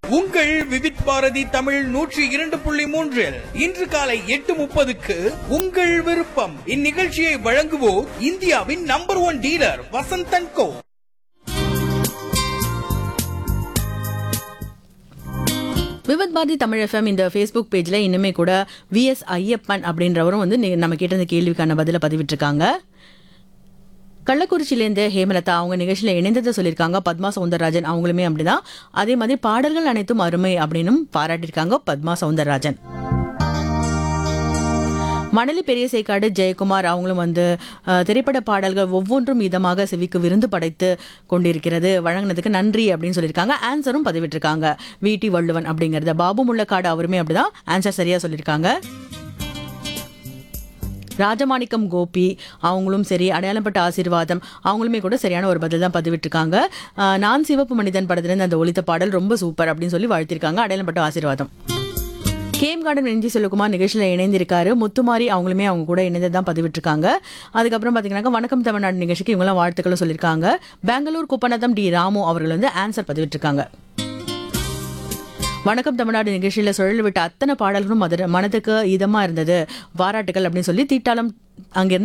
உங்கள் விவித் பாரதி தமிழ் நூற்றி இரண்டு புள்ளி மூன்றில் இன்று காலை எட்டு முப்பதுக்கு உங்கள் விருப்பம் இந்நிகழ்ச்சியை வழங்குவோர் இந்தியாவின் number one dealer Vasanthan co விவத் பாரதி தமிழ் எஃப்எம் இந்த ஃபேஸ்புக் பேஜில் இன்னுமே கூட விஎஸ் ஐயப்பன் அப்படின்றவரும் வந்து நி- நம்ம கேட்ட இந்த கேள்விக்கான பதிலை பதிவிட்டிருக்காங்க கள்ளக்குறிச்சியிலேருந்து ஹேமலதா அவங்க நிகழ்ச்சியில் இணைந்ததை சொல்லியிருக்காங்க பத்மா சவுந்தரராஜன் அவங்களுமே அப்படிதான் அதே மாதிரி பாடல்கள் அனைத்தும் அருமை அப்படின்னும் பாராட்டியிருக்காங்க பத்மா சவுந்தரராஜன் மணலி பெரிய சேக்காடு ஜெயக்குமார் அவங்களும் வந்து அஹ், திரைப்பட பாடல்கள் ஒவ்வொன்றும் இதமாக செவிக்கு விருந்து படைத்து கொண்டிருக்கிறது வழங்கினதுக்கு நன்றி அப்படின்னு சொல்லியிருக்காங்க ஆன்சரும் பதிவிட்டிருக்காங்க விடி வள்ளுவன் அப்படிங்கறத பாபு முள்ளக்காடு அவருமே அப்படிதான் ஆன்சர் சரியா சொல்லியிருக்காங்க ராஜமாணிக்கம் கோபி அவங்களும் சரி அடையாளப்பட்ட ஆசீர்வாதம் அவங்களுமே கூட சரியான ஒரு பதில் தான் பதிவிட்டிருக்காங்க அஹ், நான் சிவப்பு மனிதன் படத்துலேருந்து அந்த ஒலித்த பாடல் ரொம்ப சூப்பர் அப்படின்னு சொல்லி வாழ்த்திருக்காங்க அடையாளப்பட்ட ஆசீர்வாதம் கேம் கார்டன் நெஞ்சி செல்வகுமார் நிகழ்ச்சியில் இணைந்திருக்காரு முத்துமாரி அவங்களுமே அவங்க கூட இணைந்து தான் பதிவிட்டிருக்காங்க அதுக்கப்புறம் பார்த்தீங்கன்னா வணக்கம் தமிழ்நாடு நிகழ்ச்சிக்கு இவங்களாம் வாழ்த்துக்களும் சொல்லியிருக்காங்க பெங்களூர் குப்பநத்தம் டி ராமு அவர்கள் வந்து ஆன்சர் பதிவிட்டிருக்காங்க வணக்கம் தமிழ்நாடு நிகழ்ச்சியில் சுழல் விட்ட அத்தனை பாடல்களும் மதுர மனதுக்கு இதமா இருந்தது பாராட்டுகள் அப்படின்னு சொல்லி தீட்டாளம் அங்கிருந்து